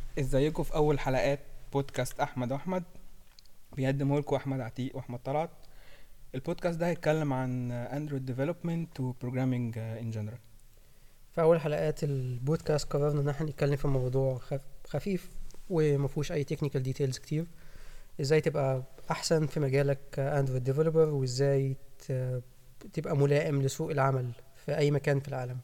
ازيكم في اول حلقات بودكاست احمد واحمد بيقدمه لكم احمد عتيق واحمد طلعت البودكاست ده هيتكلم عن اندرويد ديفلوبمنت وبروجرامينج ان جنرال في اول حلقات البودكاست قررنا ان احنا نتكلم في موضوع خف... خفيف ومفهوش اي تكنيكال ديتيلز كتير ازاي تبقى احسن في مجالك كاندرويد ديفلوبر وازاي ت... تبقى ملائم لسوق العمل في اي مكان في العالم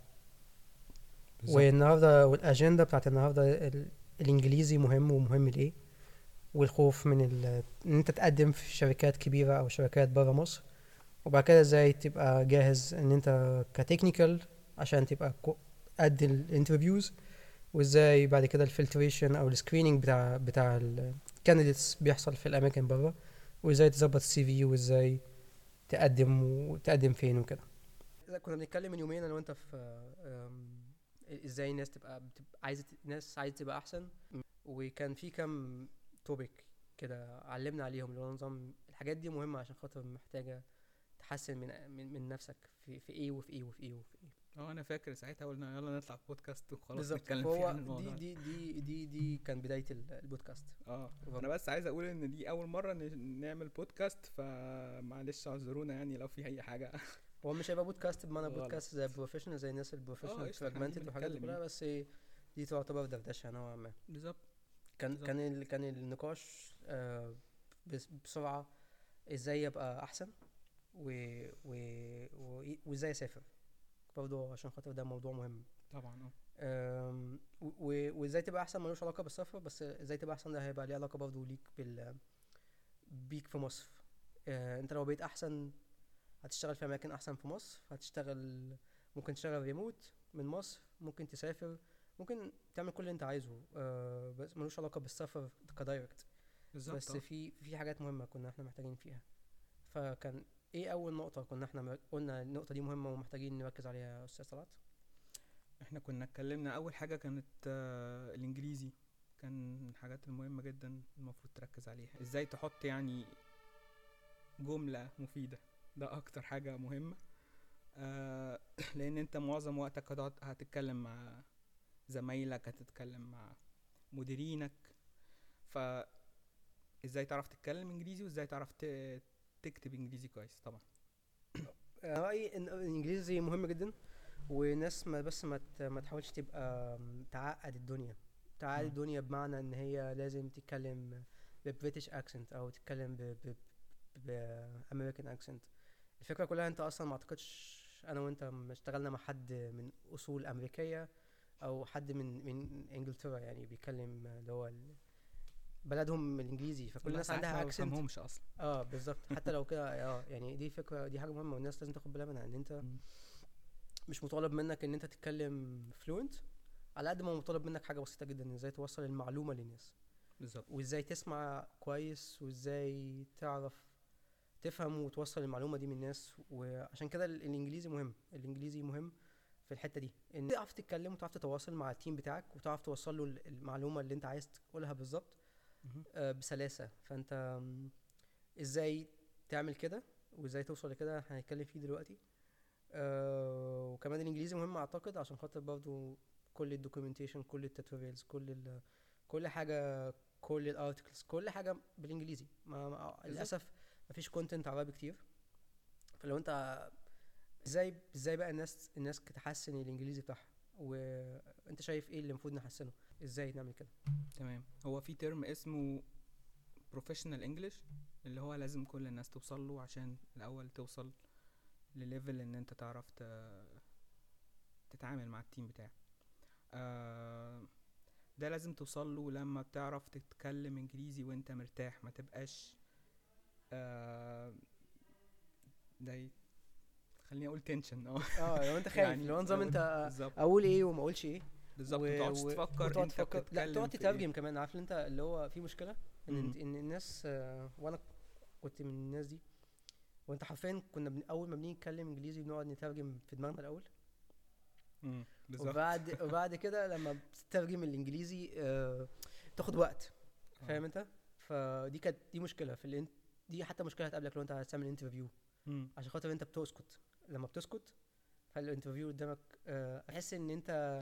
والنهارده والاجنده بتاعت النهارده ال... الانجليزي مهم ومهم ليه والخوف من ال... ان انت تقدم في شركات كبيره او شركات بره مصر وبعد كده ازاي تبقى جاهز ان انت كتكنيكال عشان تبقى كو- قد الانترفيوز وازاي بعد كده الفلتريشن او السكريننج بتاع بتاع الكانديديتس بيحصل في الاماكن بره وازاي تظبط السي في وازاي تقدم وتقدم فين وكده كنا بنتكلم من يومين انا وانت في أم، ازاي الناس تبقى بتبقى عايزه الناس عايزه تبقى احسن وكان في كام توبيك كده علمنا عليهم اللي هو نظام الحاجات دي مهمه عشان خاطر محتاجه تحسن من من, من نفسك في في ايه وفي ايه وفي ايه وفي ايه اه انا فاكر ساعتها قلنا يلا نطلع بودكاست وخلاص بالظبط نتكلم فيه فهو عن الموضوع دي دي دي دي دي كان بدايه ال- البودكاست اه بالظبط. انا بس عايز اقول ان دي اول مره ن- نعمل بودكاست فمعلش اعذرونا يعني لو في اي حاجه هو مش هيبقى بودكاست بمعنى غلط. بودكاست زي بروفيشنال زي الناس آه، البروفيشنال قشطة، إحنا فراجمنتد قاعدين والحاجات دي بنتكلم كلها بس إيه، دي تعتبر دردشه نوعا ما بالظبط كان بالظبط. كان ال كان النقاش آه بس- بسرعه ازاي ابقى احسن و و و- وازاي اسافر برضه عشان خاطر ده موضوع مهم طبعا اه أم، و- و- وازاي تبقى احسن ملوش علاقه بالسفر بس ازاي تبقى احسن ده هيبقى ليه علاقه برضه ليك بال بيك في مصر أه، انت لو بقيت احسن هتشتغل في اماكن احسن في مصر هتشتغل ممكن تشتغل ريموت من مصر ممكن تسافر ممكن تعمل كل اللي انت عايزه أه، بس ملوش علاقه بالسفر كدايركت بالظبط بس آه. في في حاجات مهمه كنا احنا محتاجين فيها فكان ايه اول نقطه كنا احنا مر- قلنا النقطه دي مهمه ومحتاجين نركز عليها يا استاذ طلعت احنا كنا اتكلمنا اول حاجه كانت آه، الانجليزي كان من الحاجات المهمه جدا المفروض تركز عليها ازاي تحط يعني جمله مفيده ده اكتر حاجه مهمه آه لان انت معظم وقتك هتقعد هتتكلم مع زمايلك هتتكلم مع مديرينك ف ازاي تعرف تتكلم انجليزي وازاي تعرف ت- تكتب انجليزي كويس طبعا رأيي ان الانجليزي مهم جدا والناس ما بس ما ت- ما تحاولش تبقى م، تعقد الدنيا تعقد مم. الدنيا بمعنى ان هي لازم تتكلم ببريتش اكسنت او تتكلم ب ب بامريكان اكسنت الفكره كلها انت اصلا ما اعتقدش انا وانت ما اشتغلنا مع حد من اصول امريكيه او حد من من انجلترا يعني بيتكلم اللي هو ال- بلدهم الانجليزي فكل الناس ساعات عندها ما اكسنت بفهمهمش اصلا اه بالظبط حتى لو كده اه يعني دي فكره دي حاجه مهمه والناس لازم تاخد بالها منها ان انت مم. مش مطالب منك ان انت تتكلم فلوينت على قد ما مطالب منك حاجه بسيطه جدا ازاي توصل المعلومه للناس بالظبط وازاي تسمع كويس وازاي تعرف تفهم وتوصل المعلومه دي من الناس وعشان كده ال- الانجليزي مهم الانجليزي مهم في الحته دي ان تعرف تتكلم وتعرف تتواصل مع التيم بتاعك وتعرف توصل له ال- المعلومه اللي انت عايز تقولها بالظبط مهم. آه، بسلاسه فانت م، ازاي تعمل كده وازاي توصل لكده هنتكلم فيه دلوقتي آه، وكمان الانجليزي مهم اعتقد عشان خاطر برضو كل الدوكيومنتيشن كل التوتوريالز كل ال كل حاجه كل الارتكلز كل حاجه بالانجليزي ما ما للاسف مفيش كونتنت عربي كتير فلو انت ازاي ازاي بقى الناس الناس تحسن الانجليزي بتاعها وانت شايف ايه اللي المفروض نحسنه ازاي نعمل كده تمام هو في ترم اسمه بروفيشنال انجلش اللي هو لازم كل الناس توصل له عشان الاول توصل لليفل ان انت تعرف ت- تتعامل مع التيم بتاعك آه، ده لازم توصل له لما بتعرف تتكلم انجليزي وانت مرتاح ما تبقاش آه، ده ي- خليني اقول تنشن اه اه لو انت خايف يعني لو نظام لو انت بالظبط اقول ايه وما اقولش ايه بالظبط و- ما تقعدش و- تفكر وتقعد انت تفكر لا بتتكلم تقعد في إيه. تترجم كمان عارف ان انت اللي هو في مشكله ان مم. انت ان الناس آه، وانا كنت من الناس دي وانت حرفيا كنا بن... اول ما بنيجي نتكلم انجليزي بنقعد نترجم في دماغنا الاول مم، بالظبط وبعد وبعد كده لما بتترجم الانجليزي آه، تاخد وقت آه. فاهم انت فدي كانت دي مشكله في الانت دي حتى مشكله هتقابلك لو انت عايز تعمل انترفيو مم. عشان خاطر انت بتسكت لما بتسكت فالانترفيو قدامك آه، احس ان انت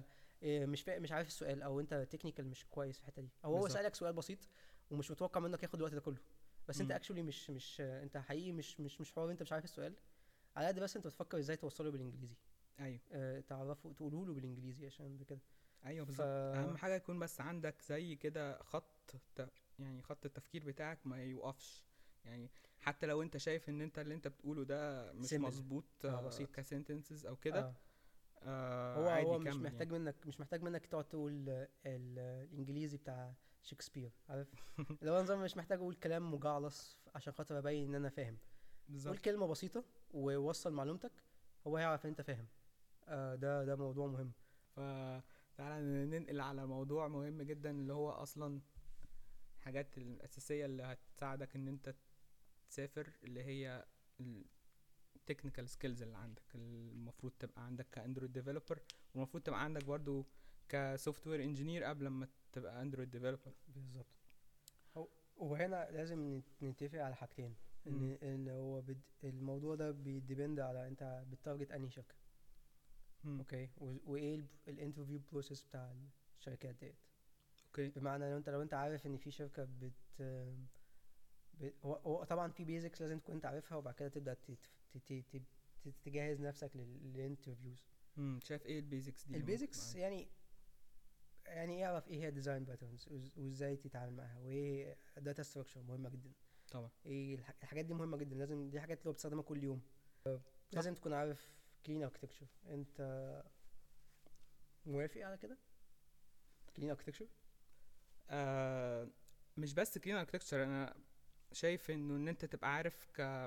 إيه مش فا... مش عارف السؤال او انت تكنيكال مش كويس في الحته دي او هو بالظبط. سالك سؤال بسيط ومش متوقع منك ياخد الوقت ده كله بس انت مم. اكشولي مش مش انت حقيقي مش مش مش حوار انت مش عارف السؤال على قد بس انت بتفكر ازاي توصله بالانجليزي ايوه اه تعرفه تقوله له بالانجليزي عشان كده ايوه ف... بالظبط اهم حاجه يكون بس عندك زي كده خط ت... يعني خط التفكير بتاعك ما يوقفش يعني حتى لو انت شايف ان انت اللي انت بتقوله ده مش Simple. مظبوط آه، آه بسيط. كسنتنسز او كده آه. آه هو عادي هو مش كمل محتاج منك مش محتاج منك تقعد تقول ال- ال- الانجليزي بتاع شكسبير عارف اللي هو نظام مش محتاج اقول كلام مجعلص عشان خاطر ابين ان انا فاهم يعني. قول بالظبط كلمه بسيطه ووصل معلومتك هو هيعرف ان انت فاهم آه ده ده موضوع مهم فتعالى ننقل على موضوع مهم جدا اللي هو اصلا الحاجات الاساسيه اللي هتساعدك ان انت تسافر اللي هي التكنيكال سكيلز اللي عندك المفروض تبقى عندك كاندرويد ديفلوبر والمفروض تبقى عندك برضو كسوفت وير انجينير قبل ما تبقى اندرويد ديفلوبر بالظبط هو وهنا لازم نت- نتفق على حاجتين ان مم. ان هو بد الموضوع ده بيديبند على انت بتارجت انهي شركه اوكي و- وايه الانترفيو بروسيس بتاع الشركات ديت اوكي بمعنى لو انت لو انت عارف ان في شركه بت ب- هو هو طبعا في بيزكس لازم تكون انت عارفها وبعد كده تبدا تت- تت- تت- تت- تجهز نفسك للانترفيوز امم شايف ايه البيزكس دي البيزكس يعني يعني اعرف ايه هي ديزاين باترنز وازاي تتعامل معاها وايه داتا ستراكشر مهمه جدا طبعا ايه الح- الحاجات دي مهمه جدا لازم دي حاجات اللي هو بتستخدمها كل يوم لازم تكون عارف كلين اركتكتشر انت موافق على كده كلين اركتكتشر آه مش بس كلين اركتكتشر انا شايف انه ان انت تبقى عارف ك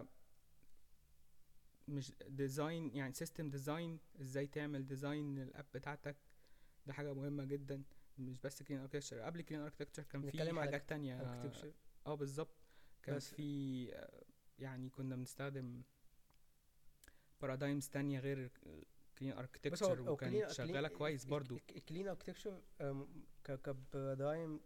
مش ديزاين يعني سيستم ديزاين ازاي تعمل ديزاين للاب بتاعتك ده حاجه مهمه جدا مش بس كلين اركتكتشر قبل كلين اركتكتشر كان في نتكلم على حاجات تانية اركتكتشر اه بالظبط كان بس- في آه، يعني كنا بنستخدم بارادايمز تانية غير كلين اركتكتشر وكانت شغاله كويس برضو الكلين اركتكتشر كبارادايم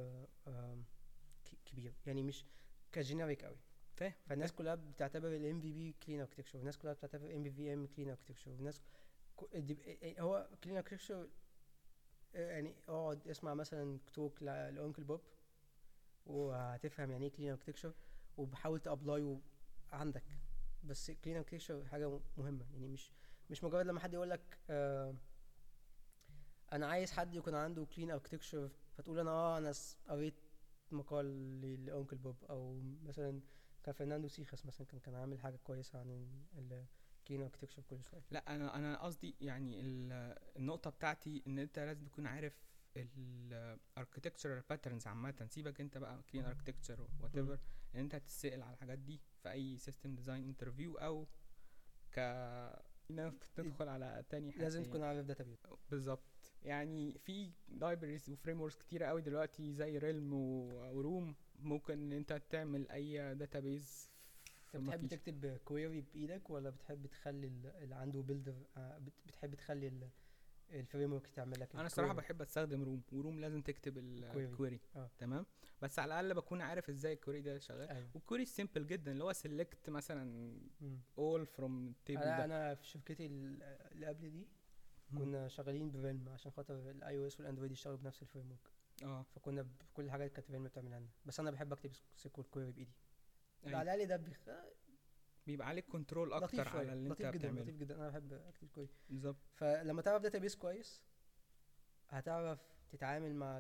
كبير يعني مش كجينيريك قوي فاهم فالناس كلها بتعتبر الام في بي كلين اركتكتشر والناس كلها بتعتبر ام في في ام كلين اركتكتشر والناس ك- دي- إيه- هو كلين اركتكتشر يعني اقعد اسمع مثلا توك ل- لانكل بوب وهتفهم يعني ايه كلين اركتكتشر وبحاول تابلاي عندك بس كلين اركتكتشر حاجه م- مهمه يعني مش مش مجرد لما حد يقول لك آه انا عايز حد يكون عنده كلين اركتكتشر فتقول انا اه انا س- قريت مقال ل- لانكل بوب او مثلا كان فرناندو سيخس مثلا كان كان عامل حاجه كويسه عن الكلين اركتكتشر كل شويه لا انا انا قصدي يعني ال- النقطه بتاعتي ان انت لازم تكون عارف الاركتكتشرال باترنز عامه سيبك انت بقى كلين اركتكتشر وات ايفر ان انت هتسال على الحاجات دي في اي سيستم ديزاين انترفيو او ك ندخل على تاني حاجه لازم تكون عارف داتابيز بالظبط يعني في لايبرز وفريم وركس كتيره قوي دلوقتي زي ريلم وروم ممكن ان انت تعمل اي داتابيز انت بتحب تكتب كويري بايدك ولا بتحب تخلي ال- اللي عنده بيلدر بتحب تخلي الفريم ورك تعمل لك انا الصراحه الكويري؟ بحب استخدم روم وروم لازم تكتب الكويري. الكويري آه. تمام بس على الاقل بكون عارف ازاي الكويري ده شغال ايوه والكويري سيمبل جدا اللي هو سيلكت مثلا مم. all from table انا ده انا في شركتي ال- اللي قبل دي مم. كنا شغالين بريلم عشان خاطر الاي او اس والاندرويد يشتغلوا بنفس الفريم ورك اه فكنا ب- كل حاجه كانت ريلم بتعملها لنا بس انا بحب اكتب سيكوال كويري بايدي أيوة. على الاقل ده بيخ... بيبقى عليك كنترول لطيف اكتر شويه على اللي انت لطيف جدا بتعمله لطيف جدا انا بحب اكتب كويري بالظبط فلما تعرف داتابيس كويس هتعرف تتعامل مع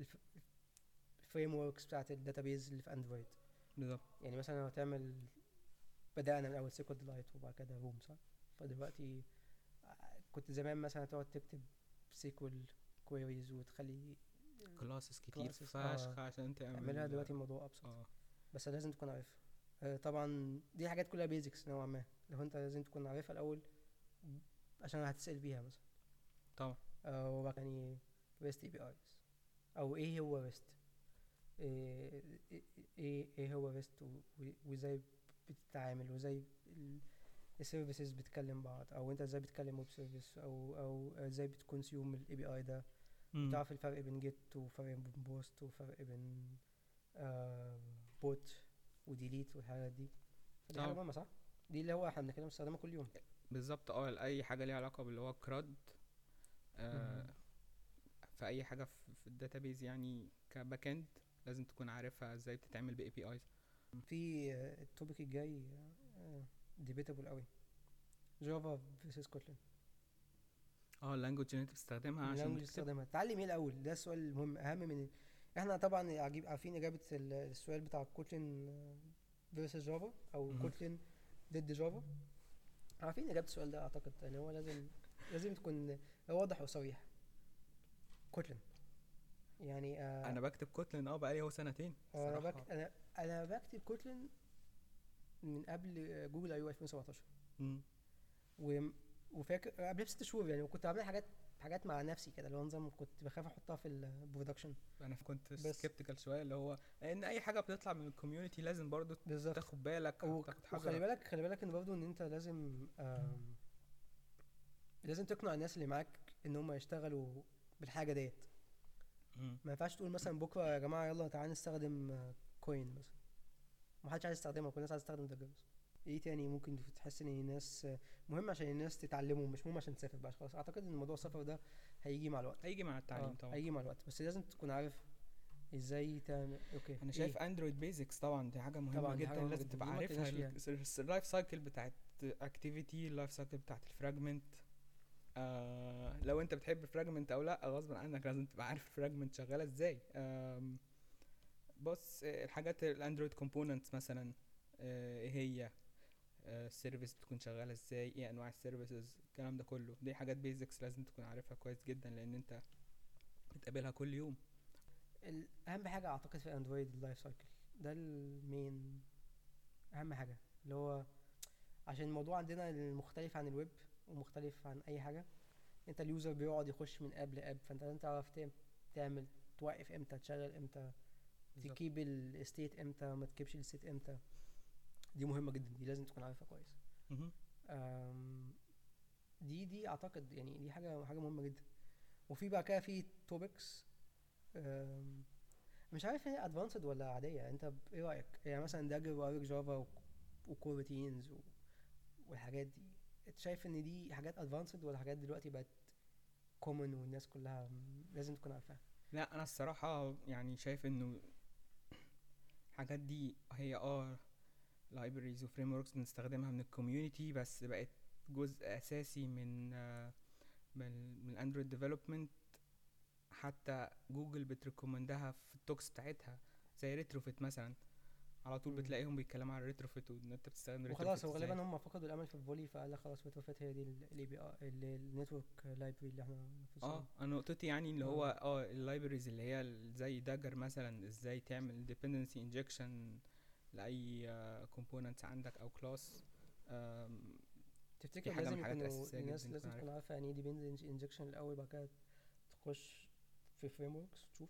الفريم وركس بتاعت الداتابيز اللي في اندرويد بالظبط يعني مثلا لو هتعمل بدأنا من أول سيكول ديلايت وبعد كده روم صح؟ فدلوقتي كنت زمان مثلا تقعد تكتب سيكول كويريز وتخلي كلاسز كتير classes، فشخ آه. عشان تعمل تعملها دلوقتي الموضوع أبسط اه بس لازم تكون عارفها آه، طبعا دي حاجات كلها بيزكس نوعا ما لو انت لازم تكون عارفها الأول عشان هتسأل بيها مثلا طبعا آه، وبعد يعني ريست اي بي ايز او ايه هو ريست ايه ايه إيه هو ريست وازاي بتتعامل وازاي السيرفيسز بتكلم بعض او انت ازاي بتكلم ويب سيرفيس او او ازاي بتكونسيوم الاي بي اي ده مم. تعرف الفرق بين جيت وفرق بين بوست وفرق بين آه بوت وديليت والحاجات دي فدي حاجه طبعا. مهمه صح؟ دي اللي هو احنا بنتكلم بنستخدمها كل يوم بالظبط اه اي حاجه ليها علاقه باللي هو كراد آه مم. في اي حاجه في, في الداتابيز يعني كباك اند لازم تكون عارفها ازاي بتتعمل باي بي ايز في آه، التوبيك الجاي ديبيتابل قوي جافا فيرسس كوتلين اه اللانجوج اللي انت بتستخدمها عشان اللانجوج تكتب تستخدمها تعلم ايه الاول ده السؤال المهم اهم من احنا طبعا عجيب عارفين اجابه ال- السؤال بتاع كوتلين فيرسس جافا او مهم. كوتلين ضد جافا عارفين اجابه السؤال ده اعتقد يعني هو لازم لازم تكون واضح وصريح كوتلين يعني آه انا بكتب كوتلين اه بقالي هو سنتين انا صراحة. بك... انا انا بكتب كوتلين من قبل جوجل اي او 2017 مم. و... وفاكر قبل بست شهور يعني وكنت بعمل حاجات حاجات مع نفسي كده اللي هو نظام كنت بخاف احطها في البرودكشن انا كنت بس. سكيبتيكال شويه اللي هو لان اي حاجه بتطلع من الكوميونتي لازم برضو بالظبط تاخد بالك او و- تاخد وخلي حذرك بالك خلي بالك ان برضه ان انت لازم آم، لازم تقنع الناس اللي معاك ان هم يشتغلوا بالحاجه ديت مم. ما ينفعش تقول مثلا بكره يا جماعه يلا تعالى نستخدم آه، كوين مثلا ما حدش عايز يستخدمها كل الناس عايز تستخدم داجرز ايه تاني ممكن تحس ان الناس آه، مهم عشان الناس تتعلمه مش مهم عشان تسافر بقى خلاص اعتقد ان موضوع السفر ده هيجي مع الوقت هيجي مع التعليم آه، طبعا هيجي مع الوقت بس لازم تكون عارف ازاي تعمل اوكي انا شايف اندرويد بيزكس طبعا دي حاجه مهمه طبعاً دي حاجة جدا مهمة لازم جداً، تبقى دي ما عارفها اتكلمناش فيها. اللايف سايكل بتاعت اكتيفيتي اللايف سايكل بتاعت الفراجمنت آه لو انت بتحب الفراجمنت او لا غصب عنك لازم تبقى عارف الفراجمنت شغاله ازاي آم، بص آه، الحاجات الاندرويد كومبوننتس مثلا آه، ايه هي السيرفيس بتكون شغاله ازاي ايه انواع السيرفيسز الكلام ده كله دي حاجات بيزكس لازم تكون عارفها كويس جدا لان انت بتقابلها كل يوم ال- اهم حاجه اعتقد في اندرويد اللايف سايكل ده المين اهم حاجه اللي هو عشان الموضوع عندنا مختلف عن الويب ومختلف عن اي حاجه انت اليوزر بيقعد يخش من اب لاب فانت لازم تعرف تعم- تعمل توقف امتى تشغل امتى بالظبط. تكيب الستيت امتى ما تكيبش الستيت امتى دي مهمه جدا دي لازم تكون عارفها كويس مهم. أم، دي دي اعتقد يعني دي حاجه حاجه مهمه جدا وفي بقى كده في توبكس مش عارف هي ادفانسد ولا عاديه انت ب- ايه رايك يعني مثلا داجر وارك جافا وكوروتينز والحاجات دي انت شايف ان دي حاجات ادفانسد ولا حاجات دلوقتي بقت كومن والناس كلها م- لازم تكون عارفاها لا انا الصراحه يعني شايف انه الحاجات دي هي اه libraries و frameworks بنستخدمها من الكوميونتي بس بقت جزء اساسي من آه، من من اندرويد ديفلوبمنت حتى جوجل بتريكومندها في التوكس بتاعتها زي ريتروفيت مثلا على طول مم. بتلاقيهم بيتكلموا على الريتروفيت وان انت بتستخدم وخلاص retrofit هو إزاي. غالبا هم فقدوا الامل في الفولي فقال لك خلاص ريتروفيت هي دي الاي بي ار النتورك لايبرري اللي احنا المفروض اه انا نقطتي يعني اللي آه. هو اه اللايبريز اللي هي ال- زي داجر مثلا ازاي تعمل dependency injection لاي كومبوننتس عندك او كلاس تفتكر حاجة من لازم الحاجات يكونوا الأساسية الناس جداً لازم تكون تكون عارفة يعني ايه ديبندنس انجكشن الأول بعد كده تخش في فريم وركس تشوف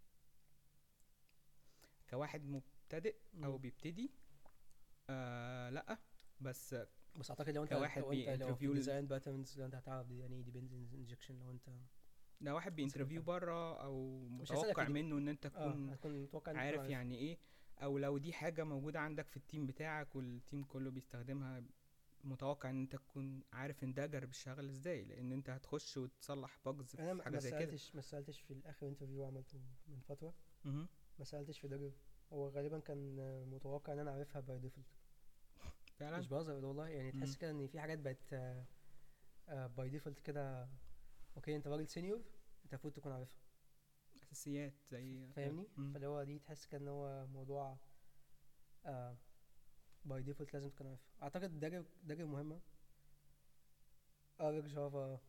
كواحد مبتدئ او مم. بيبتدي آه لا بس بس اعتقد لو انت كواحد لو انت لو في بيinterview ال- ديزاين باترنز لو انت هتعرف دي- يعني ايه ديبندنس انجكشن لو انت ده واحد بينترفيو بره او هسألك متوقع دي- منه ان انت اه تكون هتكون متوقع إن أنت عارف تكون يعني ايه او لو دي حاجة موجودة عندك في التيم بتاعك والتيم كله بيستخدمها متوقع ان انت تكون عارف ان داجر بيشتغل ازاي لان انت هتخش وتصلح باجز انا في ما حاجة ما زي كده سالتش ما سالتش في الاخر انترفيو عملته من فتره مهم. ما سالتش في داجر هو غالبا كان آه، متوقع ان انا عارفها باي ديفولت فعلا مش بهزر والله يعني تحس مم. كده ان في حاجات بقت باي ديفولت كده اوكي انت راجل سينيور انت المفروض تكون عارفها اساسيات زي فاهمني مم. فاللي هو دي تحس كده ان هو موضوع باي ديفولت لازم تكون عارفها اعتقد داجر داجر مهمه ارك جافا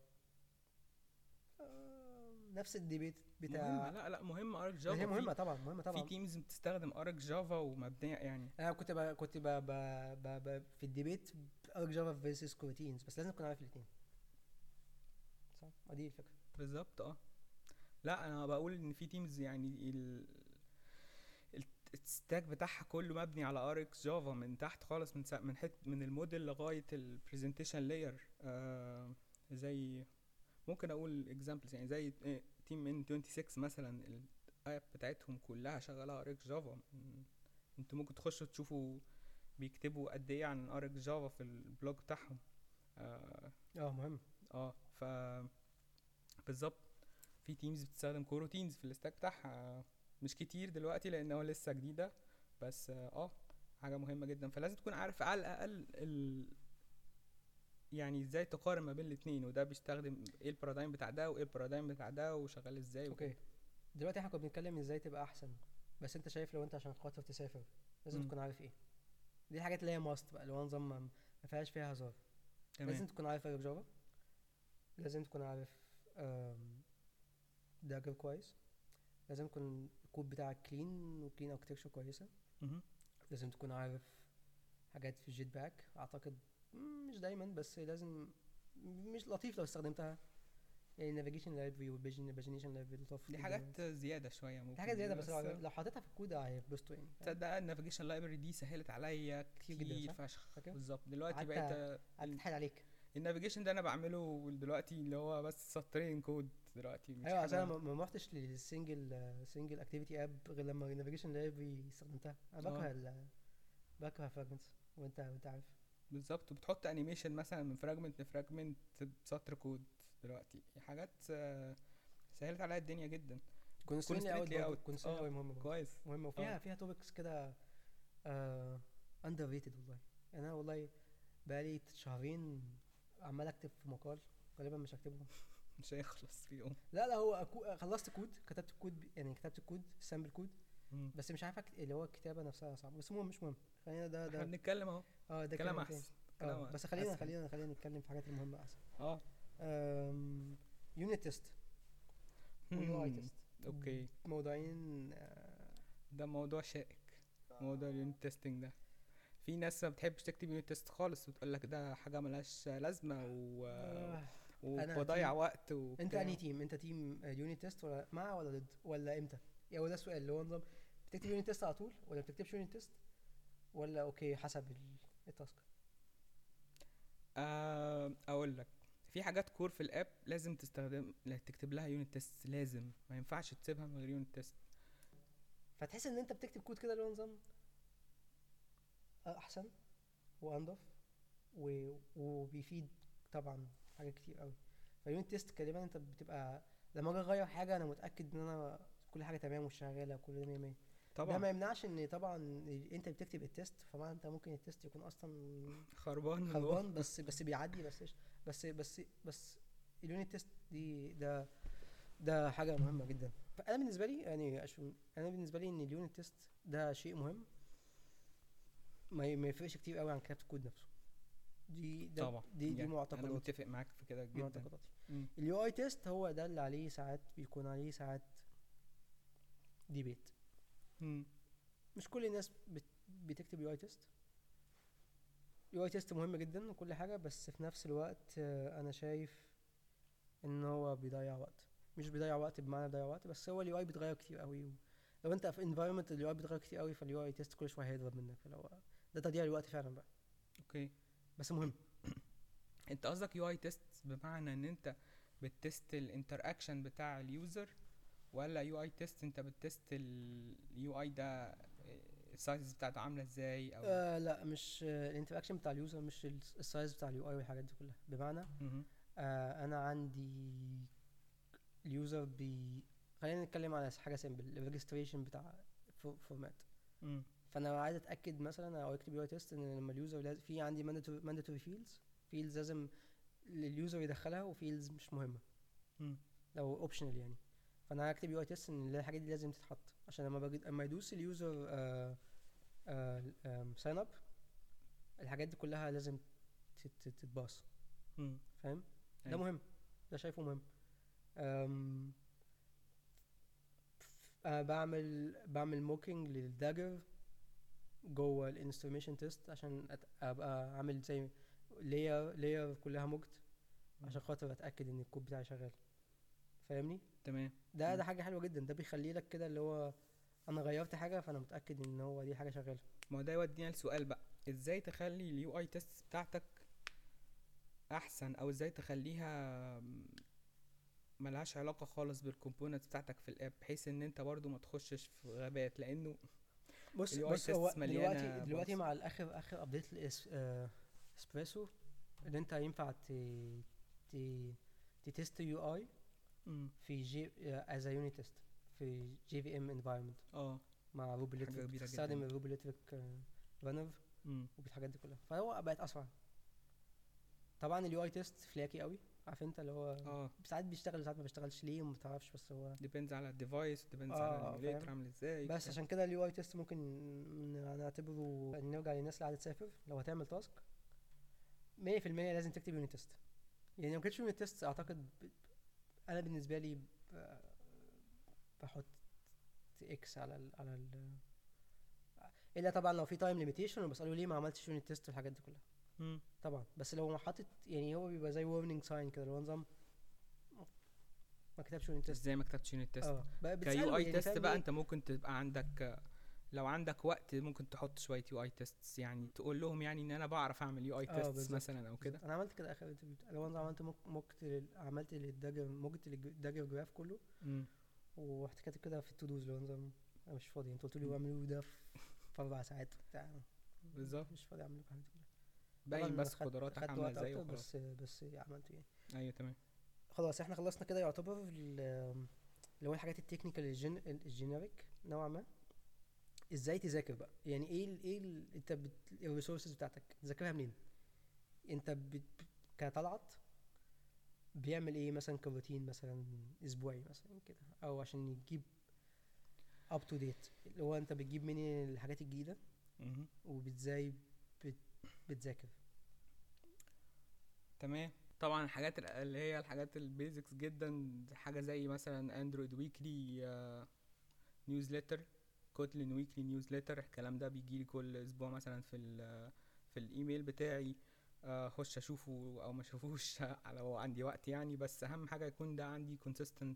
آه، نفس الديبيت بتاع مهمة لا لا مهمة ارك بس جافا هي مهمه في, طبعا مهمه في طبعا تيمز بتستخدم ارك جافا ومبنية يعني انا كنت ب... كنت ب... ب... ب... ب... في الديبيت ارك جافا فيرسس كوروتينز بس لازم تكون عارف الاثنين صح ما دي الفكره بالظبط اه لا انا بقول ان في تيمز يعني ال ال- الستاك بتاعها كله مبني على ار اكس جافا من تحت خالص من سا من حت من الموديل لغايه البرزنتيشن لاير آه زي ممكن اقول اكزامبلز يعني زي تيم ان 26 مثلا الاب بتاعتهم كلها شغاله ار اكس جافا انتوا ممكن تخشوا تشوفوا بيكتبوا قد ايه عن ار اكس جافا في البلوج بتاعهم آه اه مهم اه ف بالظبط في تيمز بتستخدم كوروتينز في الستاك بتاعها مش كتير دلوقتي لان هو لسه جديده بس اه حاجه مهمه جدا فلازم تكون عارف على الاقل ال... يعني ازاي تقارن ما بين الاتنين وده بيستخدم ايه البارادايم بتاع ده وايه البارادايم بتاع ده وشغال ازاي اوكي وكده. دلوقتي احنا كنا بنتكلم ازاي تبقى احسن بس انت شايف لو انت عشان خاطر تسافر لازم مم. تكون عارف ايه دي الحاجات اللي هي ماست بقى اللي هو نظام ما ما فيهاش فيها هزار لازم تمام تكون عارف جافا لازم تكون عارف داجر كويس لازم يكون الكود بتاعك كلين وكلين اركتكشر كويسه مهم. لازم تكون عارف حاجات في الجيت باك اعتقد مم، مش دايما بس لازم مش لطيف لو استخدمتها يعني النافيجيشن لايبرري والباجينيشن لايبرري لطف دي جداً. حاجات زياده شويه ممكن دي حاجات زياده بس لو بس لو حطيتها في الكود هيتبسطوا يعني فاهم؟ تصدق النافيجيشن لايبرري دي سهلت عليا كتير جدا، كتير صح؟ فشخ فاكر؟ بالظبط دلوقتي قعدت- بقيت قعدت تتحايل عليك النافيجيشن ده انا بعمله دلوقتي اللي هو بس سطرين كود دلوقتي مش ايوه عشان حاجة- أنا ما ما رحتش للسنجل سنجل اكتيفيتي اب غير لما النافيجيشن لايبرري استخدمتها انا آه. بكره ال بكره فراجمنتس وانت وانت عارف بالظبط وبتحط انيميشن مثلا من فراجمنت لفراجمنت بسطر كود دلوقتي حاجات آه، سهلت عليا الدنيا جدا كونسترين Constraint لاي اوت layout. كونسترين آه، مهمه برضه. كويس مهمه وفيها آه. فيها توبكس كده اندر ريتد والله يعني انا والله بقالي شهرين عمال اكتب في مقال غالبا مش هكتبه مش هيخلص في يوم لا لا هو أكو... خلصت كود كتبت الكود ب- يعني كتبت الكود سامبل كود مم. بس مش عارف أكت... اللي هو الكتابه نفسها صعبه بس المهم مش مهم خلينا ده احنا ده بنتكلم اهو اه ده كلام تاني. احسن كلام اه بس خلينا أسهل. خلينا خلينا نتكلم في الحاجات المهمه احسن اه يونت تيست ويو اي تيست اوكي موضوعين آه، ده موضوع شائك موضوع اليونت تيستنج ده في ناس ما بتحبش تكتب يونت تيست خالص وتقول لك ده حاجه ملهاش لازمه و... آه، أنا وبضيع تيم- وقت انت وبتاع. انهي تيم انت تيم يونت تيست ولا مع ولا ضد ولا امتى يعني هو ده السؤال اللي هو نظام بتكتب يونت تيست على طول ولا بتكتبش يونت تيست ولا اوكي حسب ال- التاسك آه، اقول لك في حاجات كور في الاب لازم تستخدم لا تكتب لها يونت تيست لازم ما ينفعش تسيبها من غير يونت تيست فتحس ان انت بتكتب كود كده اللي هو نظام احسن وانضف و... وبيفيد طبعا حاجات كتير قوي فاليونت تيست غالبا انت بتبقى لما اجي اغير حاجه انا متاكد ان انا كل حاجه تمام وشغاله وكل ده 100 100 ده ما طبعا يمنعش ان طبعا انت بتكتب التيست فمعنى انت ممكن التيست يكون اصلا خربان من خربان جوه. بس بس بيعدي بس إيش- بس بس بس اليونت تيست دي ده ده حاجه مهمه جدا فانا بالنسبه لي يعني عشان انا بالنسبه لي ان اليونت تيست ده شيء مهم ما ي- ما يفرقش كتير قوي عن كتابه الكود نفسه دي ده طبعا دي دي يعني انا معتقداتي متفق معاك في كده جدا معتقداتي مم. اليو اي تيست هو ده اللي عليه ساعات بيكون عليه ساعات ديبيت مم. مش كل الناس بت بتكتب يو اي تيست يو اي تيست مهم جدا وكل حاجه بس في نفس الوقت آه، انا شايف ان هو بيضيع وقت مش بيضيع وقت بمعنى بيضيع وقت بس هو اليو اي بيتغير كتير قوي و... لو انت في انفايرمنت اليو اي بيتغير كتير قوي فاليو اي تيست كل شويه هيضرب منك فلو ده تضييع الوقت فعلا بقى اوكي بس مهم انت قصدك يو اي تيست بمعنى ان انت بتست الانتر اكشن بتاع اليوزر ولا يو اي تيست انت بتست اليو اي ده السايز بتاعته عامله ازاي او آه لا مش آه الانتراكشن بتاع اليوزر مش ال- السايز بتاع اليو اي والحاجات دي كلها بمعنى مهم. آه انا عندي اليوزر بي خلينا نتكلم على حاجه سيمبل الريجستريشن بتاع فورمات مم. فانا عايز اتاكد مثلا او اكتب يو اي تيست ان لما اليوزر لازم في عندي مانداتوري فيلدز فيلدز لازم اليوزر يدخلها وفيلدز مش مهمه مم. لو اوبشنال يعني فانا هكتب يو اي تيست ان الحاجات دي لازم تتحط عشان لما بجد اما يدوس اليوزر ساين اب الحاجات دي كلها لازم تت- تتباص مم. فاهم ده أيوة. مهم ده شايفه مهم أم أنا بعمل بعمل موكينج للداجر جوه الانستروميشن تيست عشان أت- ابقى عامل زي لاير لاير كلها موجد عشان خاطر اتاكد ان الكود بتاعي شغال فاهمني تمام ده مم. ده حاجه حلوه جدا ده بيخلي لك كده اللي هو انا غيرت حاجه فانا متاكد ان هو دي حاجه شغاله ما هو ده يودينا لسؤال بقى ازاي تخلي اليو اي تيست بتاعتك احسن او ازاي تخليها م- ملهاش علاقة خالص بالكومبوننت بتاعتك في الاب بحيث ان انت برضو ما تخشش في غابات لانه بص ال UI بص هو tests مليانة دلوقتي دلوقتي bugs. مع الاخر اخر ابديت اسبريسو ان انت ينفع ت ت تتست يو اي مم. في جي از يونت تيست في جي في ام انفايرمنت اه مع روبي حاجة ليتريك كبيرة بتستخدم جداً. الروبي ليتريك رانر مم. والحاجات دي كلها فهو بقت اسرع طبعا اليو اي تيست فلاكي قوي عارف انت اللي هو اه ساعات بيشتغل وساعات ما بيشتغلش ليه وما تعرفش بس هو ديبيندز على الديفايس ديبيندز آه، على آه، الايميوليتر فاهم. عامل ازاي بس بتاع. عشان كده اليو اي تيست ممكن ن- نعتبره نرجع للناس اللي قاعده تسافر لو هتعمل تاسك 100% لازم تكتب يونت تيست يعني لو ما كتبتش يونت تيست اعتقد ب... انا بالنسبه لي ب... بحط اكس على ال... على ال... الا طبعا لو في تايم ليميتيشن وبساله ليه ما عملتش يونت تيست والحاجات دي كلها مم. طبعا بس لو ما حاطط يعني هو بيبقى زي warning ساين كده اللي هو نظام ما كتبش يونت تيست ازاي ما كتبتش يونت تيست اه بقى كيو بتسأله اي يعني تيست فاهم بقى ليه؟ انت ممكن تبقى عندك لو عندك وقت ممكن تحط شويه يو اي تيستس يعني تقول لهم يعني ان انا بعرف اعمل يو اي آه، تيستس بالظبط. مثلا او كده انا عملت كده اخر انترفيو لو انا عملت موك موك لل- عملت للداجر موجة الداجر جراف كله مم. ورحت كاتب كده في التو دوز لو نظام انا مش فاضي انتوا قلتوا لي مم. اعملوا ده في في اربع ساعات وبتاع بالظبط مش فاضي اعمل لكم الحاجات دي كلها باين طبعاً بس خدت- قدراتك خدت عامله وقت ازاي أكتر وخلاص بس بس عملته يعني ايوه تمام خلاص احنا خلصنا كده يعتبر ال- اللي هو الحاجات التكنيكال الجن الجينيريك نوعا ما ازاي تذاكر بقى يعني ايه ال ايه ال انت الريسورسز بتاعتك تذاكرها منين انت بت كطلعت بيعمل ايه مثلا كروتين مثلا اسبوعي مثلا كده او عشان يجيب اب تو ديت اللي هو انت بتجيب منين الحاجات الجديده مهم. وازاي بت بتذاكر تمام طبعا الحاجات ال- اللي هي الحاجات البيزكس جدا حاجه زي مثلا اندرويد ويكلي نيوزليتر كوتلين ويكلي نيوزليتر الكلام ده بيجي لي كل اسبوع مثلا في ال في الايميل بتاعي آه، اخش اشوفه او ما اشوفوش لو عندي وقت يعني بس اهم حاجه يكون ده عندي كونسيستنت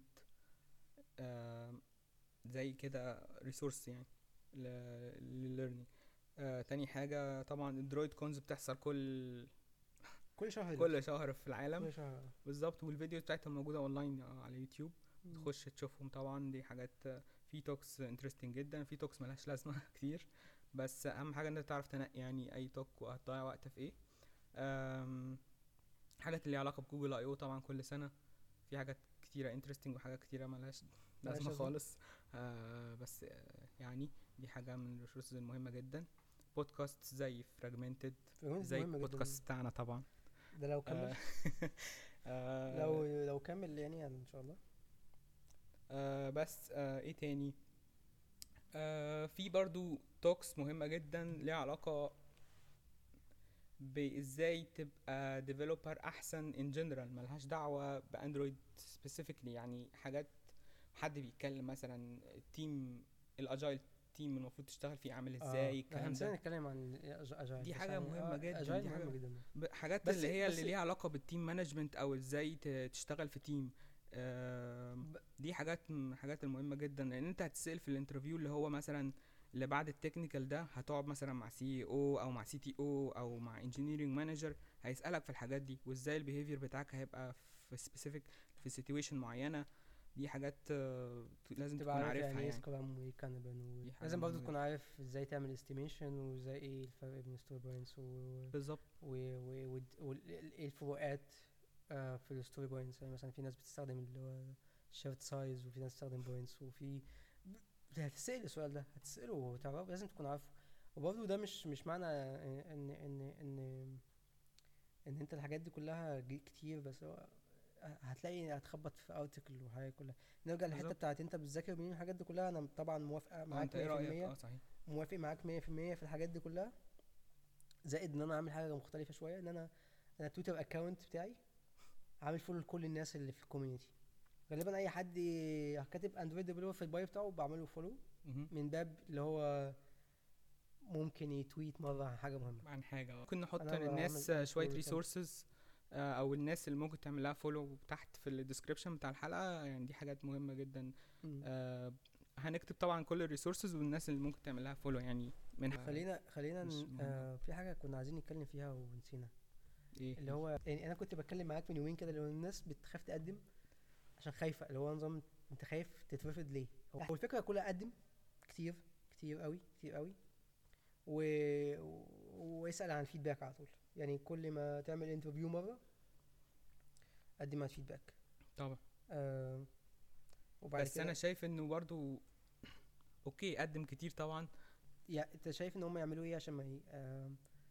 زي كده ريسورس يعني للليرنينج تاني حاجه طبعا اندرويد كونز بتحصل كل كل شهر كل شهر في العالم كل شهر بالظبط والفيديو بتاعتهم موجوده اونلاين آه، على يوتيوب مم. تخش تشوفهم طبعا دي حاجات آه، في توكس انترستنج جدا في توكس ملهاش لازمه كتير بس اهم حاجه ان انت تعرف تنقي يعني اي توك وهتضيع وقت في ايه آم، حاجات اللي ليها علاقه بجوجل اي او طبعا كل سنه في حاجات كتيره انترستنج وحاجات كتيره ملهاش لازمه لازمة. خالص آه بس آه يعني دي حاجه من الريسورسز المهمه جدا بودكاست زي فراجمنتد فهمت زي مهمة جداً. البودكاست بتاعنا طبعا ده لو كمل آه، آه، لو لو كمل يعني ان شاء الله آه بس آه ايه تاني آه في برضو توكس مهمة جدا ليها علاقة بازاي تبقى ديفلوبر احسن ان جنرال ملهاش دعوة باندرويد سبيسيفيكلي يعني حاجات حد بيتكلم مثلا التيم الاجايل تيم المفروض تشتغل فيه عامل ازاي الكلام ده ده نتكلم عن اجايل دي بس حاجة يعني مهمة آه، جداً، اجايل دي حاجة- مهمة جدا ب- حاجات بس- اللي هي بس- اللي ليها علاقة بالتيم مانجمنت او ازاي ت- تشتغل في تيم آم، ب- دي حاجات من الحاجات المهمة جدا لان انت هتسأل في الانترفيو اللي هو مثلا اللي بعد التكنيكال ده هتقعد مثلا مع سي او او مع سي تي او او مع انجينيرنج مانجر هيسألك في الحاجات دي وازاي البيهيفير بتاعك هيبقى في سبيسيفيك في سيتويشن معينة دي حاجات آه، لازم تبقى تكون عارف عارفها يعني ايه يعني سكرام وكانبان دي حاجة لازم برضه مهمة تكون عارف ازاي تعمل استيميشن وازاي ايه الفرق بين الستوري بوينتس و بالظبط و وايه الفروقات آه، في الستوري بوينتس يعني مثلا في ناس بتستخدم اللي هو شيرت سايز وفي ناس بتستخدم بوينتس وفي هتسأل السؤال ده هتسأله وتعرف لازم تكون عارفه وبرضه ده مش مش معنى ان ان ان ان انت الحاجات دي كلها جي- كتير بس هو هتلاقي هتخبط في ارتكل وحاجات كلها نرجع للحته بالظبط. بتاعت انت بتذاكر منين الحاجات دي كلها انا طبعا موافقه آه، معاك انت ايه رأيك 100% اه صحيح موافق معاك 100% في الحاجات دي كلها زائد ان انا عامل حاجه مختلفه شويه ان انا انا تويتر اكونت بتاعي عامل فولو لكل الناس اللي في الكوميونتي غالبا اي حد كاتب اندرويد ديفلوبر في البايو بتاعه بعمله فولو مهم. من باب اللي هو ممكن يتويت مره عن حاجه مهمه عن حاجة اه. ممكن نحط أنا للناس بعمل آه، شوية follow كده. ريسورسز او الناس اللي ممكن تعمل لها فولو تحت في الديسكريبشن بتاع الحلقة يعني دي حاجات مهمة جدا مم. آه هنكتب طبعا كل الريسورسز والناس اللي ممكن تعمل لها فولو يعني منها خلينا خلينا مش ن- مهم. آه في حاجه كنا عايزين نتكلم فيها ونسينا ايه اللي هو يعني انا كنت بتكلم معاك من يومين كده اللي هو الناس بتخاف تقدم عشان خايفه اللي هو نظام انت خايف تترفض ليه هو هو الفكره كلها قدم كتير كتير قوي كتير قوي و... واسال عن الفيدباك على طول يعني كل ما تعمل انترفيو مره قدم عن الفيدباك طبعا آه وبعد بس كده انا شايف انه برضو اوكي قدم كتير طبعا يا انت شايف ان هم يعملوا ايه عشان ما ي... آه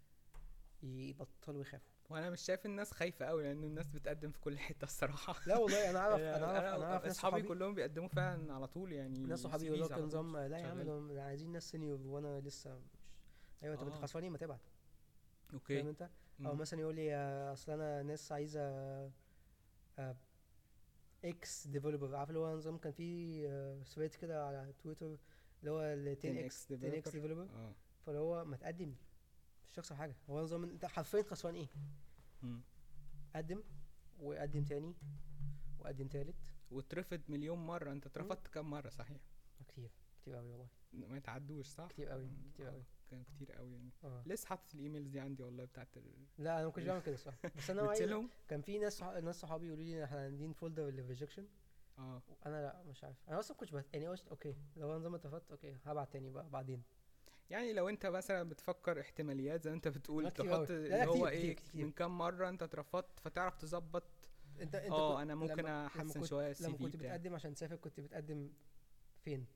يبطلوا يخافوا وانا مش شايف الناس خايفه قوي لان الناس بتقدم في كل حته الصراحه لا والله انا اعرف انا اعرف انا اعرف ناس اصحابي صحابي كلهم بيقدموا فعلا على طول يعني ناس صحابي CVs يقولوا لك على طول نظام لا يا عم شغال. دول عايزين ناس سينيور وانا لسه مش ايوه انت آه. انت خسرانين ما تبعت فاهم اوكي انت او مم. مثلا يقول لي آه، اصل انا ناس عايزه آه، اكس ديفلوبر عارف اللي هو نظام كان في ثريد كده على تويتر اللي هو ال 10 اكس 10 اكس ديفلوبر اه فاللي هو ما تقدم مش هتخسر حاجه هو نظام انت حرفيا خسران ايه مم. قدم وقدم تاني وقدم تالت واترفض مليون مره انت اترفضت كام مره صحيح كتير كتير قوي والله ما يتعدوش صح كتير قوي مم. كتير آه، قوي كان كتير قوي يعني اه لسه حاطط الايميلز دي عندي والله بتاعت ال... لا انا ما كنتش بعمل كده صح بس انا قلت عايز لهم كان في ناس صح... ناس صحابي يقولوا لي احنا عاملين فولدر للريجكشن اه انا لا مش عارف انا اصلا كنتش بت... يعني قلت اوكي لو نظام اترفضت اوكي هبعت تاني بقى بعدين يعني لو انت مثلا بتفكر احتماليات زي ما انت بتقول لا كتير تحط أوي. لا لا اللي هو كتير- ايه كتير- كتير. من كام مره انت اترفضت فتعرف تظبط انت انت اه كنت- انا ممكن لما- لما احسن كنت- شويه السي لما في كنت بتاعي بتقدم عشان تسافر كنت بتقدم فين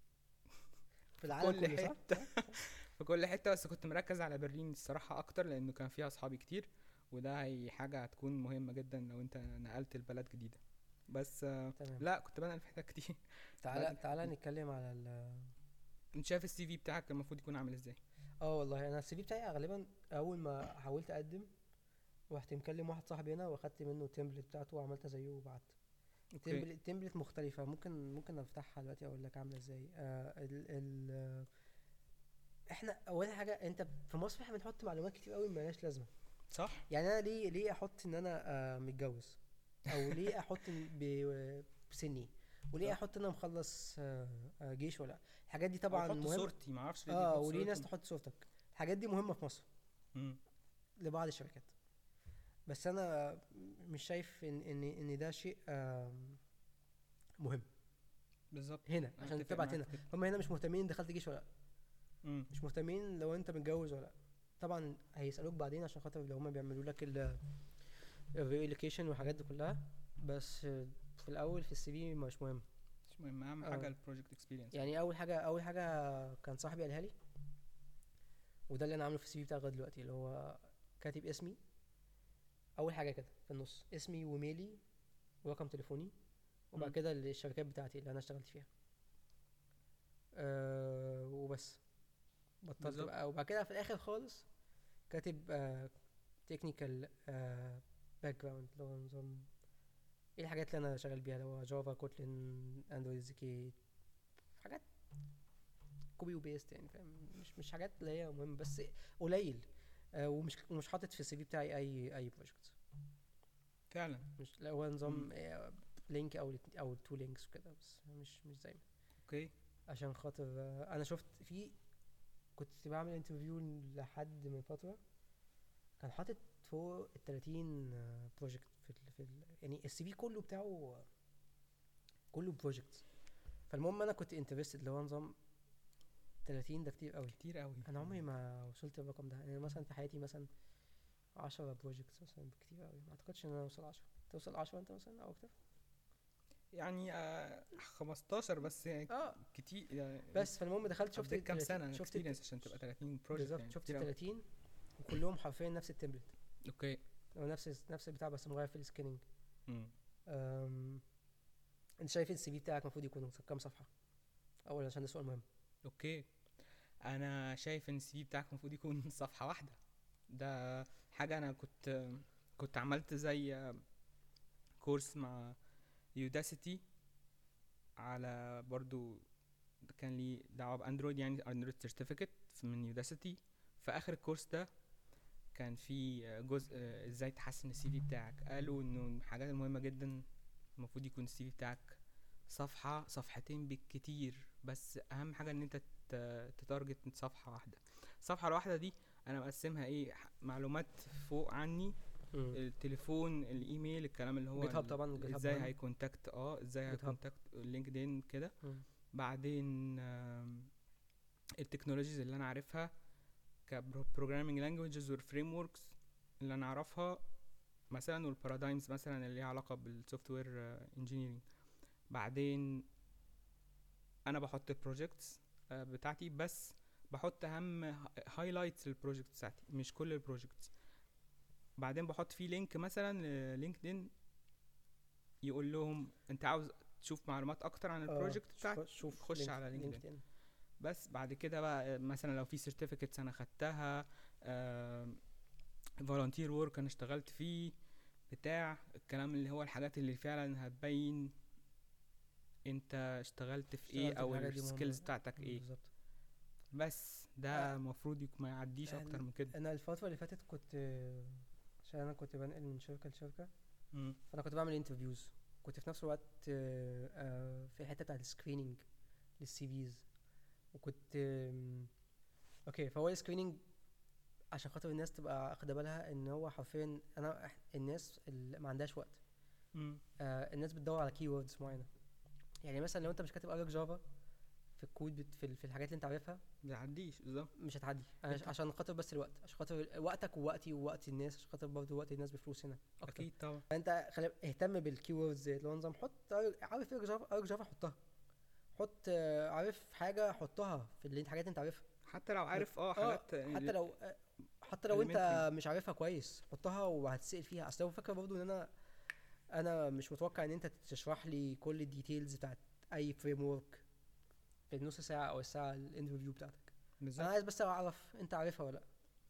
في العالم كل كله صح حته في كل حته بس كنت مركز على برلين الصراحه اكتر لانه كان فيها اصحابي كتير وده هي حاجه هتكون مهمه جدا لو انت نقلت البلد جديده بس آه، تمام لا كنت بنقل في حتت كتير تعالى بعد- تعالى نتكلم على ال انت شايف السي في بتاعك المفروض يكون عامل ازاي اه والله انا السي في بتاعي غالبا اول ما حاولت اقدم رحت مكلم واحد صاحبي هنا واخدت منه التمبلت بتاعته وعملت زيه وبعت اوكي تمبلت تمبلت مختلفة ممكن ممكن افتحها دلوقتي اقول لك عاملة ازاي آه ال ال آه، احنا اول حاجة انت في مصر احنا بنحط معلومات كتير قوي ملهاش لازمة صح يعني انا ليه ليه احط ان انا آه متجوز او ليه احط إن ب- بسني وليه صح. احط ان انا مخلص آه آه، جيش ولا الحاجات دي طبعا طبعا مهمة صورتي ما اعرفش ليه اه بيحطوا وليه ناس صورتهم. تحط صورتك الحاجات دي مهمة في مصر مم. لبعض الشركات بس انا مش شايف ان ان ان ده شيء آم، مهم بالظبط هنا أنا عشان أتفق تبعت معاك هنا في كده. هم هنا مش مهتمين دخلت جيش ولا لا مم. مش مهتمين لو انت متجوز ولا لا طبعا هيسالوك بعدين عشان خاطر لو هم بيعملوا لك ال الريلوكيشن والحاجات دي كلها بس في الاول في السي في مش مهم مش مهم اهم آه. حاجه البروجكت اكسبيرينس يعني اول حاجه اول حاجه كان صاحبي قالها لي وده اللي انا عامله في السي في بتاعي لغايه دلوقتي اللي هو كاتب اسمي اول حاجه كده في النص اسمي وميلي ورقم تليفوني وبعد مم. كده الشركات بتاعتي اللي انا اشتغلت فيها أه وبس بطلت بالظبط. بقى وبعد كده في الاخر خالص كاتب تكنيكال باك جراوند اللي هو نظام ايه الحاجات اللي انا شغال بيها اللي هو جافا كوتلين اندرويد زكي حاجات كوبي وبيست يعني فاهم مش مش حاجات اللي هي مهمه بس قليل آه ومش ومش حاطط في السي في بتاعي اي اي بروجكت فعلا مش لا هو نظام مم. آه لينك او الاتنين- او تو لينكس وكده بس مش مش دايما اوكي عشان خاطر آه انا شفت في كنت بعمل انترفيو لحد من فتره كان حاطط فوق ال 30 بروجكت في ال في ال يعني السي في كله بتاعه كله بروجكت فالمهم انا كنت انترستد اللي هو نظام 30 ده كتير قوي كتير قوي انا عمري ما وصلت الرقم ده يعني مثلا في حياتي مثلا 10 بروجكتس مثلا كتير قوي ما اعتقدش ان انا اوصل 10 توصل 10 انت مثلا او اكتر يعني آه 15 بس يعني اه كتير يعني بس فالمهم دخلت شفت شفت كام ال سنه 30 شفت اكسبيرينس عشان تبقى 30 بروجكت بالظبط يعني شفت كتير أوي. 30 وكلهم حرفيا نفس التمبلت اوكي هو نفس نفس البتاع بس مغير في السكيننج مم. أم، انت شايف السي في بتاعك المفروض يكون كام صفحه اولا عشان ده سؤال مهم اوكي انا شايف ان السي في بتاعك المفروض يكون صفحه واحده ده حاجه انا كنت كنت عملت زي كورس مع يوداسيتي على برضو كان لي دعوه باندرويد يعني اندرويد سيرتيفيكت من يوداسيتي في اخر الكورس ده كان في جزء آه، ازاي تحسن السي في بتاعك قالوا انه من الحاجات المهمه جدا المفروض يكون السي في بتاعك صفحه صفحتين بالكتير بس اهم حاجه ان انت ت- تتارجت صفحه واحده الصفحه الواحده دي انا مقسمها ايه ح- معلومات فوق عني التليفون الايميل الكلام اللي هو جيت هاب ال- طبعا، جيت هاب ازاي مهم. هيكونتاكت اه ازاي جيت هاب. هيكونتاكت لينكدين كده مم. بعدين آم، التكنولوجيز اللي انا عارفها كبروجرامينج لانجويجز والفريم وركس اللي انا اعرفها مثلا والبارادايمز مثلا اللي ليها علاقه بالسوفت وير انجينيرنج بعدين انا بحط البروجكتس بتاعتي بس بحط اهم هايلايتس للبروجكت بتاعتي مش كل البروجكتس بعدين بحط فيه لينك مثلا لينكدين يقول لهم انت عاوز تشوف معلومات اكتر عن البروجكت بتاعك شوف خش لينك- على لينكدين. لينكدين بس بعد كده بقى مثلا لو في سيرتيفيكتس انا خدتها فولunteer ورك انا اشتغلت فيه بتاع الكلام اللي هو الحاجات اللي فعلا هتبين انت اشتغلت في ايه اشتغلت او الحاجات دي مهمة. السكيلز بتاعتك ايه بالظبط بس ده آه. المفروض يك- ما يعديش اكتر من كده انا الفتره اللي فاتت كنت عشان انا كنت بنقل من شركه لشركه مم. فانا كنت بعمل انترفيوز كنت في نفس الوقت آه، آه، في الحته بتاعت السكريننج للسي فيز وكنت آم، اوكي فهو السكريننج عشان خاطر الناس تبقى واخده بالها ان هو حرفيا انا إح- الناس اللي ما عندهاش وقت مم. آه الناس بتدور على كي ووردز معينه يعني مثلا لو انت مش كاتب ارك جافا في الكود بت في, ال- في الحاجات اللي انت عارفها ما يعديش بالظبط مش هتعدي عش- أنت- عشان خاطر بس الوقت عشان خاطر وقتك ووقتي ووقت الناس عشان خاطر برضه وقت الناس بفلوس هنا اكتر اكيد طبعا فانت خلي اهتم بالكي ووردز اللي هو نظام حط أر- عارف ارك جافا ارك جافا حطها حط آه، عارف حاجه حطها في اللي انت حاجات انت عارفها حتى لو عارف اه آه، حاجات حتى لو آه، حتى لو انت elementary. مش عارفها كويس حطها وهتسال فيها اصل هو فكره برضه ان انا انا مش متوقع ان انت تشرح لي كل الديتيلز بتاعت اي فريم ورك في النص ساعه او الساعه الانترفيو بتاعتك انا بالظبط عايز بس اعرف انت عارفها ولا لا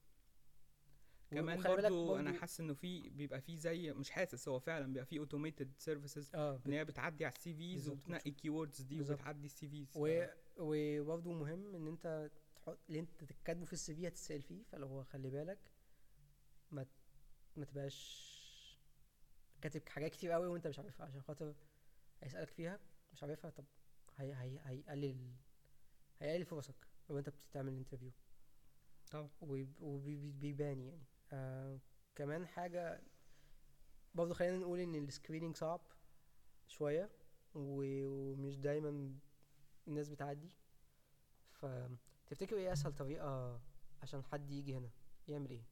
و- كمان وخلي بالك برضو انا برضو- حاسس انه في بيبقى في زي مش حاسس هو فعلا بيبقى في اوتوميتد سيرفيسز اه ان هي بتعدي على السي فيز بالظبط، وبتنقي الكي ووردز دي بالظبط. وبتعدي السي فيز و... وبرضه مهم ان انت تحط اللي انت تكتبه في السي في هتسال فيه فلو هو خلي بالك ما ت- ما تبقاش كاتب حاجات كتير قوي وانت مش عارفها عشان خاطر هيسالك فيها مش عارفها طب هي هي هيقلل هيقلل فرصك لو انت بتعمل انترفيو طبعا وبيبان يعني آه كمان حاجة برضه خلينا نقول ان السكريننج صعب شوية و- ومش دايما الناس بتعدي فتفتكر ايه اسهل طريقة عشان حد يجي هنا يعمل ايه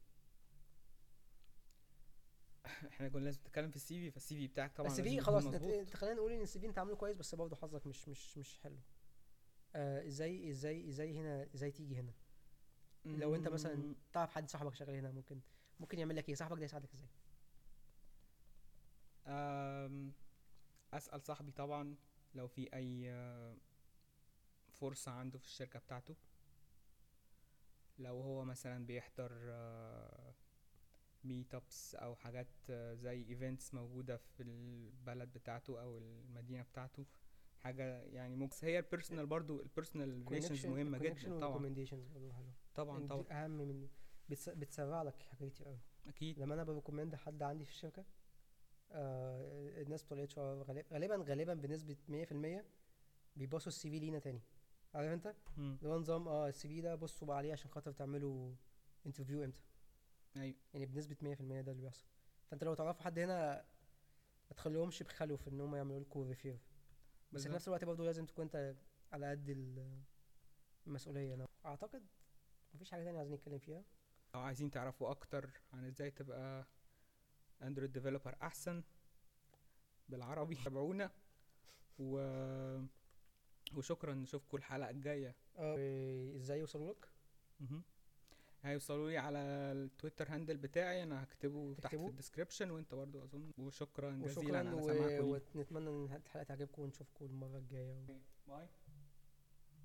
احنا كنا لازم نتكلم في السي في فالسي في بتاعك طبعا السي لازم في يكون خلاص مظبوط. نت- خلينا نقول ان السي في انت عامله كويس بس برضه حظك مش مش مش حلو آه ازاي ازاي ازاي هنا ازاي تيجي هنا لو انت مثلا مم، تعرف حد صاحبك شغال هنا ممكن ممكن يعمل لك ايه صاحبك ده يساعدك ازاي آم، اسال صاحبي طبعا لو في اي آه، فرصه عنده في الشركه بتاعته لو هو مثلا بيحضر ميت ابس او حاجات آه، زي ايفنتس موجوده في البلد بتاعته او المدينه بتاعته حاجه يعني ممكن هي البيرسونال برضو البيرسونال ريليشنز مهمه جدا طبعا ريكومنديشنز برضه حلو طبعا دي طبعا اهم من بتس... بتسرع لك حاجات كتير قوي اكيد لما انا بريكومند حد عندي في الشركه آه الناس بتوع الاتش ار غالبا غالبا بنسبه 100% بيبصوا السي في لينا تاني عارف انت مم. اللي هو نظام اه السي في ده بصوا بقى عليه عشان خاطر تعملوا انترفيو امتى ايوه يعني بنسبه 100% ده اللي بيحصل فانت لو تعرفوا حد هنا ما تخليهمش بخلوا في ان هم يعملوا لكم ريفير بس في بالظبط. نفس الوقت برضه لازم تكون انت على قد ال- المسؤوليه انا اعتقد مفيش حاجه تانية عايزين نتكلم فيها لو عايزين تعرفوا اكتر عن ازاي تبقى اندرويد ديفلوبر احسن بالعربي تابعونا و وشكرا نشوفكم الحلقه الجايه اه ازاي يوصلوا لك مهم. هيوصلوا لي على التويتر هاندل بتاعي انا هكتبه تحت في تكتبه؟ الديسكربشن وانت برضو اظن وشكرا جزيلا وشكرا على و... سماعكم لي. ونتمنى ان الحلقه تعجبكم ونشوفكم المره الجايه باي